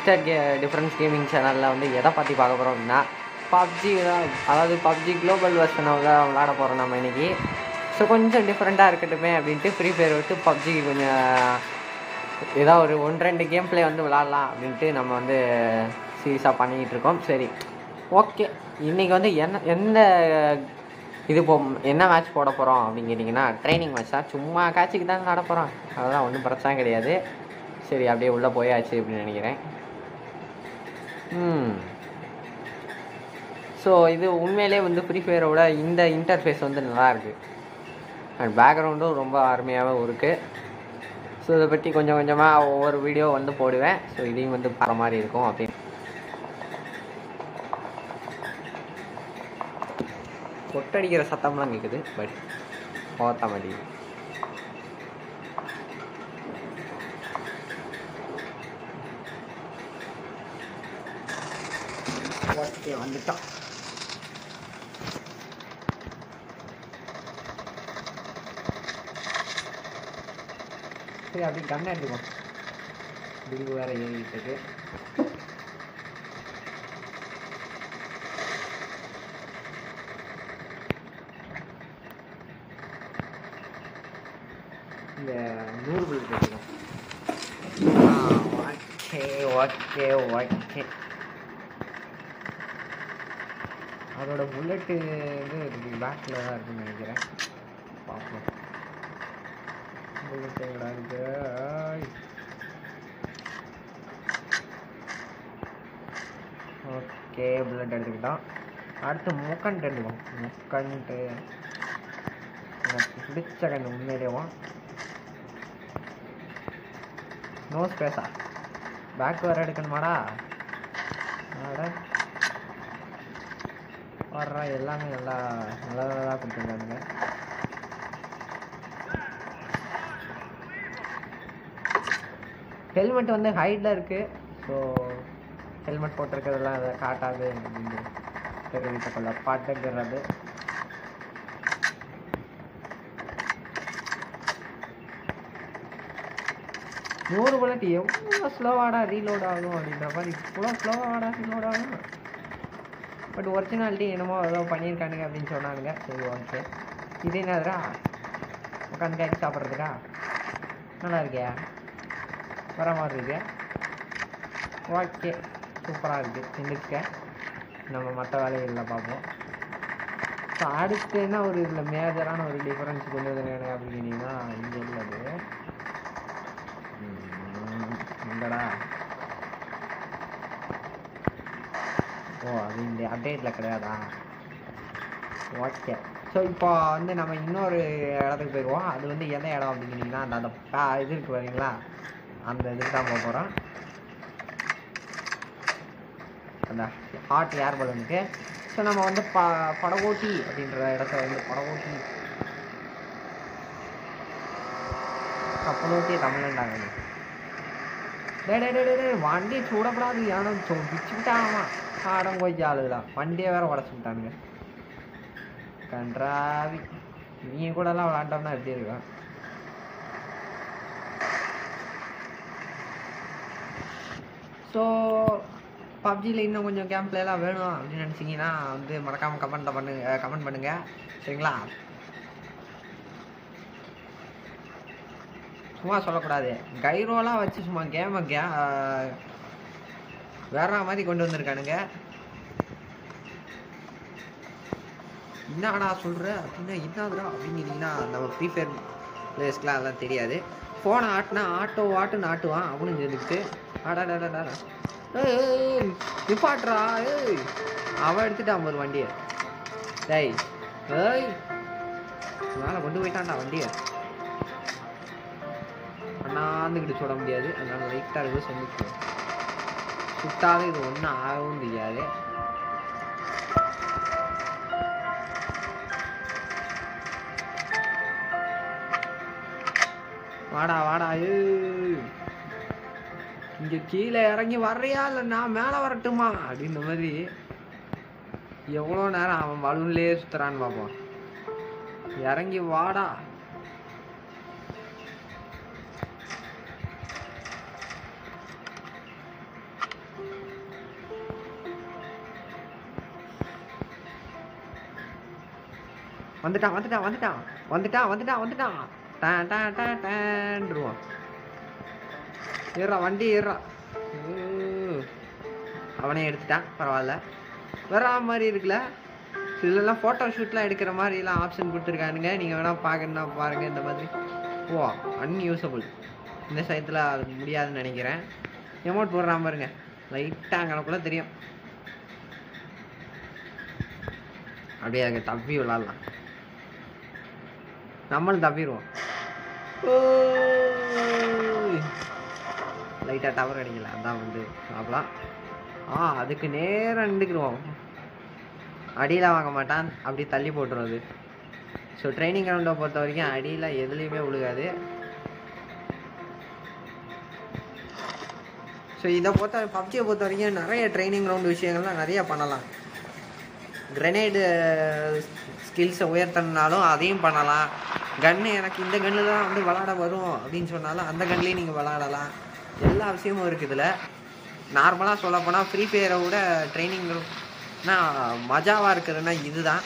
Mister K difference gaming சேனலில் வந்து எதை பற்றி பார்க்க போகிறோம் அப்படின்னா பப்ஜி தான் அதாவது பப்ஜி குளோபல் வெர்ஷனை தான் விளாட போகிறோம் நம்ம இன்னைக்கு ஸோ கொஞ்சம் டிஃப்ரெண்ட்டாக இருக்கட்டுமே அப்படின்ட்டு ஃப்ரீ ஃபயர் விட்டு பப்ஜி கொஞ்சம் ஏதோ ஒரு ஒன்று ரெண்டு கேம் ப்ளே வந்து விளாட்லாம் அப்படின்ட்டு நம்ம வந்து சீரியஸாக பண்ணிக்கிட்டு இருக்கோம் சரி ஓகே இன்றைக்கி வந்து என்ன எந்த இது போ என்ன மேட்ச் போட போகிறோம் அப்படின்னு கேட்டிங்கன்னா ட்ரைனிங் மேட்ச் தான் சும்மா காட்சிக்கு தான் நட போகிறோம் அதெல்லாம் ஒன்றும் பிரச்சனை கிடையாது சரி அப்படியே உள்ளே போயாச்சு அப்படின்னு நினைக்கிறேன் ம் ஸோ இது உண்மையிலே வந்து ஃப்ரீ ஃபயரோட இந்த இன்டர்ஃபேஸ் வந்து நல்லா இருக்குது அண்ட் பேக்ரவுண்டும் ரொம்ப அருமையாகவும் இருக்குது ஸோ இதை பற்றி கொஞ்சம் கொஞ்சமாக ஒவ்வொரு வீடியோ வந்து போடுவேன் ஸோ இதையும் வந்து பார்க்குற மாதிரி இருக்கும் அப்படின்னு கொட்டடிக்கிற சத்தம்லாம் கேட்குது பட் போத்த மாட்டேங்குது ஓகே வந்துட்டோம் சரி அப்படி கண்ணை எடுத்துக்கோ பில்லு வேற ஏறிட்டு இருக்கு இந்த நூறு பில் எடுத்துக்கோ ஓகே ஓகே ஓகே அதோட புல்லட்டு வந்து பேக்கில் தான் இருக்குன்னு நினைக்கிறேன் பார்ப்போம் புல்லட் எங்கடா இருக்கு ஆய். ஓகே புல்லட் எடுத்துக்கிட்டோம் அடுத்து முக்கன்ட்டு எடுத்துக்கோம் முக்கன்ட்டு எனக்கு பிடிச்ச கண்ணு உண்மையிலேயும் நோ ஸ்பேஸா பேக் வேறு எடுக்கணுமாடா ஆட வர்ற எல்லாமே நல்லா நல்லா நல்லா கொடுத்துருக்கானுங்க ஹெல்மெட் வந்து ஹைட்டில் இருக்குது ஸோ ஹெல்மெட் போட்டிருக்கிறதெல்லாம் அதை காட்டாது அப்படின்னு தெரிவித்துக் கொள்ள பாட்டுங்கிறது நூறு புல்லட் எவ்வளோ ஸ்லோவாடா ரீலோட் ஆகும் அப்படின்ற மாதிரி இவ்வளோ ஸ்லோவாடா ரீலோட் ஆகும் பட் ஒரிஜினாலிட்டி என்னமோ ஏதோ பண்ணியிருக்கானுங்க அப்படின்னு சொன்னானுங்க சரி ஓகே இது என்னதுடா உட்காந்து கேட்டு சாப்பிட்றதுக்கா நல்லா இருக்கியா வர மாதிரி இருக்கு ஓகே சூப்பராக இருக்குது திண்டுக்க நம்ம மற்ற வேலைகளில் பார்ப்போம் ஸோ அடுத்து என்ன ஒரு இதில் மேஜரான ஒரு டிஃப்ரென்ஸ் கொண்டு வந்து எனக்கு அப்படின்னீங்கன்னா இங்கே உள்ளது ம், எங்கடா ஓ அது இந்த அப்டேட்டில் கிடையாதா ஓகே ஸோ இப்போ வந்து நம்ம இன்னொரு இடத்துக்கு போயிடுவோம் அது வந்து எந்த இடம் அப்படிங்கிறீங்கன்னா அந்த அந்த பா இது இருக்கு பாருங்களா அந்த இதுக்கு தான் போக போகிறோம் அந்த ஹாட் ஏர் பலூனுக்கு ஸோ நம்ம வந்து ப படகோட்டி அப்படின்ற இடத்த வந்து படகோட்டி கப்பலோட்டி தமிழ்ண்டாங்க டே டே டே டே டே வண்டி சூடப்படாது யானை பிச்சு விட்டாமா ஆடம் கொஞ்சம் ஆளுதான் வண்டியை வேற உடச்சு விட்டானுங்க கன்றாவி நீ கூட எல்லாம் விளாண்டோம்னா எப்படி இருக்கும் ஸோ பப்ஜியில் இன்னும் கொஞ்சம் கேம் எல்லாம் வேணும் அப்படின்னு நினச்சிங்கன்னா வந்து மறக்காமல் கமெண்ட்டில் பண்ணுங்க கமெண்ட் பண்ணுங்கள் சரிங்களா சும்மா சொல்லக்கூடாது கைரோலாம் வச்சு சும்மா கேமை கே வேற மாதிரி கொண்டு வந்திருக்கானுங்க என்னடா சொல்கிற அப்படின்னா என்னதுடா அப்படின்னீங்கன்னா நம்ம ஃப்ரீ ஃபயர் பிளேயர்ஸ்க்குலாம் அதெல்லாம் தெரியாது ஃபோனை ஆட்டினா ஆட்டோ ஆட்டுன்னு ஆட்டுவான் அவனும் சேர்ந்துக்கிட்டு ஆடாடாடாடா ஏய் நிப்பாட்றா ஏய் அவன் எடுத்துட்டான் ஒரு வண்டியை டேய் ஏய் மேலே கொண்டு போயிட்டான்டா வண்டியை அண்ணாந்துக்கிட்டு சுட முடியாது அதனால லைட்டாக இருக்கும் செஞ்சுட்டு சுட்டாலும் இது ஒன்றும் ஆகவும் தெரியாது வாடா வாடா ஏய் இங்க கீழே இறங்கி வர்றியா இல்லை நான் மேலே வரட்டுமா அப்படின்ற மாதிரி எவ்வளோ நேரம் அவன் பலூன்லேயே சுத்துறான்னு பார்ப்போம் இறங்கி வாடா வந்துட்டான் வந்துட்டான் வந்துட்டான் வந்துட்டான் வந்துட்டான் வந்துட்டான் டேன் டேன் டேன் டேன்ருவான் ஏறா வண்டி ஏறா அவனே எடுத்துட்டான் பரவாயில்ல வேற மாதிரி இருக்குல்ல இதெல்லாம் ஃபோட்டோ ஷூட்லாம் எடுக்கிற மாதிரிலாம் ஆப்ஷன் கொடுத்துருக்கானுங்க நீங்கள் வேணால் பார்க்கணுன்னா பாருங்கள் இந்த மாதிரி ஓ அன்யூசபிள் இந்த சைத்தில் அது முடியாதுன்னு நினைக்கிறேன் எமௌண்ட் போடுறான் பாருங்க லைட்டாக அங்கனக்குள்ள தெரியும் அப்படியே அங்கே தப்பி விளாட்லாம் நம்மளும் தப்பிடுவோம் லைட்டாக டவர் அடிக்கல அதான் வந்து சாப்பிடலாம் ஆ அதுக்கு நேரம் நின்றுக்குருவோம் அடியில் வாங்க மாட்டான் அப்படி தள்ளி போட்டுரும் அது ஸோ ட்ரைனிங் கிரவுண்டை பொறுத்த வரைக்கும் அடியில் எதுலேயுமே விழுகாது ஸோ இதை பொறுத்த பப்ஜியை பொறுத்த வரைக்கும் நிறைய ட்ரைனிங் கிரவுண்ட் விஷயங்கள்லாம் நிறைய பண்ணலாம் கிரனேடு ஸ்கில்ஸை உயர்த்தணுனாலும் அதையும் பண்ணலாம் கன்று எனக்கு இந்த கன்று தான் வந்து விளாட வரும் அப்படின்னு சொன்னாலும் அந்த கன்லேயும் நீங்கள் விளாடலாம் எல்லா விஷயமும் இருக்குது இதில் நார்மலாக சொல்லப் போனால் ஃப்ரீ ஃபயரை விட ட்ரைனிங் மஜாவாக இருக்குதுன்னா இதுதான்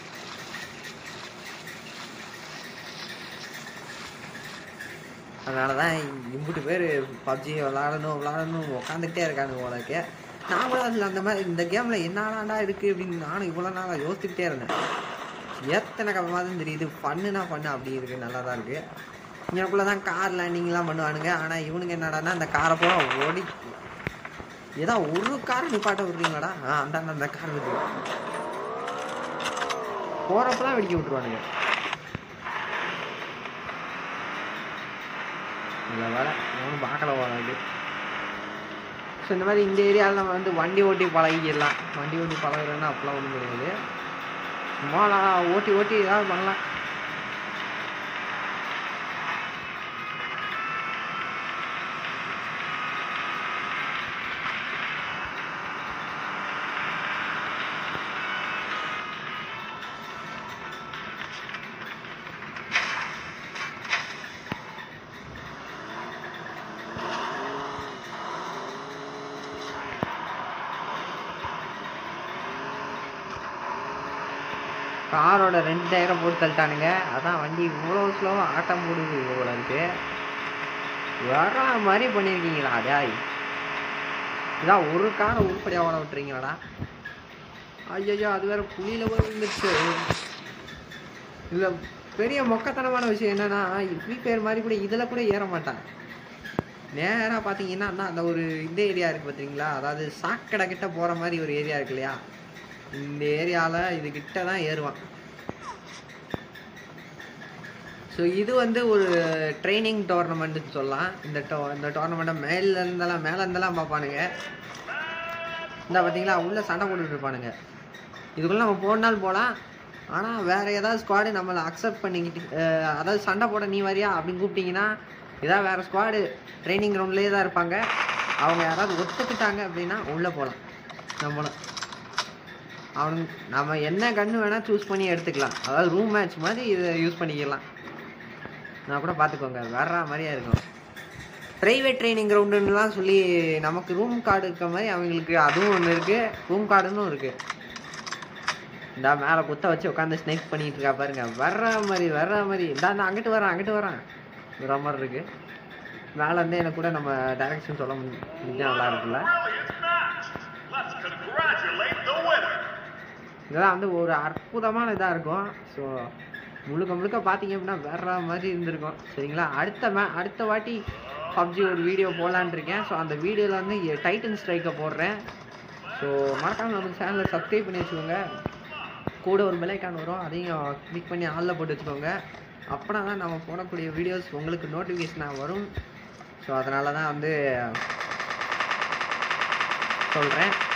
அதனால தான் இம்புட்டு பேர் பப்ஜி விளாடணும் விளாடணும் உட்காந்துக்கிட்டே இருக்காங்க உனக்கு நாமளும் அதில் அந்த மாதிரி இந்த கேமில் என்னடாண்டா இருக்குது அப்படின்னு நானும் இவ்வளோ நாளாக யோசிச்சுக்கிட்டே இருந்தேன் எத்தனை கவனமாக தெரியுது பண்ணுனா பண்ணு அப்படி இருக்குது நல்லா தான் இருக்குது எனக்குள்ளே தான் கார் லேண்டிங்லாம் பண்ணுவானுங்க ஆனால் இவனுங்க என்னடான்னா அந்த காரை பூரா ஓடி ஏதோ ஒரு கார் நிப்பாட்ட விட்றீங்களாடா ஆ அந்த அந்த கார் விட்டு போகிறப்பெல்லாம் வெடிக்க விட்ருவானுங்க இல்லை வேலை ஒன்றும் பார்க்கல போகாது ஸோ இந்த மாதிரி இந்த ஏரியாவில் நம்ம வந்து வண்டி ஓட்டி பழகிடலாம் வண்டி ஓட்டி பழகுறதுன்னா அப்போலாம் ஒன்றும் கிடையாது சும்மா நான் ஓட்டி ஓட்டி ஏதாவது பண்ணலாம் காரோட ரெண்டு டயரை போட்டு தள்ளிட்டானுங்க அதான் வண்டி இவ்வளோ ஸ்லோவாக ஆட்டம் போடுது இவ்வளோ இருக்கு வர மாதிரி பண்ணியிருக்கீங்களா டேய் இதான் ஒரு காரை உருப்படியாக ஓட விட்டுறீங்களாடா ஐயோ அது வேற புளியில் போய் விழுந்துச்சு இதில் பெரிய மொக்கத்தனமான விஷயம் என்னன்னா ஃப்ரீ ஃபயர் மாதிரி கூட இதில் கூட ஏற மாட்டான் நேராக பார்த்தீங்கன்னா அண்ணா அந்த ஒரு இந்த ஏரியா இருக்குது பார்த்தீங்களா அதாவது சாக்கடை கிட்ட போகிற மாதிரி ஒரு ஏரியா இருக்கு இல்லையா இந்த ஏரியாவில் இது கிட்ட தான் ஏறுவான் ஸோ இது வந்து ஒரு ட்ரைனிங் டோர்னமெண்ட்டுன்னு சொல்லலாம் இந்த டோ இந்த டோர்னமெண்ட்டை மேல இருந்தெல்லாம் மேலே இருந்தெல்லாம் பார்ப்பானுங்க இந்த பார்த்தீங்களா உள்ளே சண்டை போட்டுட்டு இருப்பானுங்க இதுக்குள்ளே நம்ம போனாலும் போகலாம் ஆனால் வேறு ஏதாவது ஸ்குவாடு நம்மளை அக்செப்ட் பண்ணிக்கிட்டு அஹ், அதாவது சண்டை போட நீ வரியா அப்படின்னு கூப்பிட்டீங்கன்னா ஏதாவது வேறு ஸ்குவாடு ட்ரைனிங் கிரவுண்ட்லேயே தான் இருப்பாங்க அவங்க யாராவது ஒத்துக்கிட்டாங்க அப்படின்னா உள்ளே போகலாம் நம்மளும் அவனுங்க நம்ம என்ன கன்று வேணால் சூஸ் பண்ணி எடுத்துக்கலாம் அதாவது ரூம் மேட்ச் மாதிரி இதை யூஸ் பண்ணிக்கலாம் நான் கூட பார்த்துக்கோங்க வர்ற மாதிரியா இருக்கும் ப்ரைவேட் ட்ரைனிங் கிரவுண்டுலாம் சொல்லி நமக்கு ரூம் கார்டு இருக்க மாதிரி அவங்களுக்கு அதுவும் ஒன்று இருக்குது ரூம் கார்டுன்னு இருக்குது இந்த மேலே குத்த வச்சு உட்காந்து ஸ்னைப் பண்ணிட்டு இருக்கா பாருங்க வர்ற மாதிரி வர்ற மாதிரி இந்தா இந்த அங்கிட்டு வரான் அங்கிட்டு வரான் வர மாதிரி இருக்கு மேலே இருந்து எனக்கு கூட நம்ம டைரக்ஷன் சொல்ல முடிஞ்சா நல்லா இருக்குல்ல Let's congratulate the winner. இதெல்லாம் வந்து ஒரு அற்புதமான இதாக இருக்கும் ஸோ முழுக்க முழுக்க பார்த்தீங்க அப்படின்னா வேற மாதிரி இருந்திருக்கும் சரிங்களா அடுத்த மே அடுத்த வாட்டி பப்ஜி ஒரு வீடியோ போடலான்னு இருக்கேன் ஸோ அந்த வீடியோவில் வந்து டைட்டன் ஸ்ட்ரைக்கை போடுறேன் ஸோ மறக்காமல் நம்ம சேனலை சப்ஸ்கிரைப் பண்ணி வச்சுக்கோங்க கூட ஒரு பெலைக்கான் வரும் அதையும் கிளிக் பண்ணி ஆளில் போட்டு வச்சுக்கோங்க அப்படின்னா தான் நம்ம போடக்கூடிய வீடியோஸ் உங்களுக்கு நோட்டிஃபிகேஷனாக வரும் ஸோ அதனால தான் வந்து சொல்கிறேன்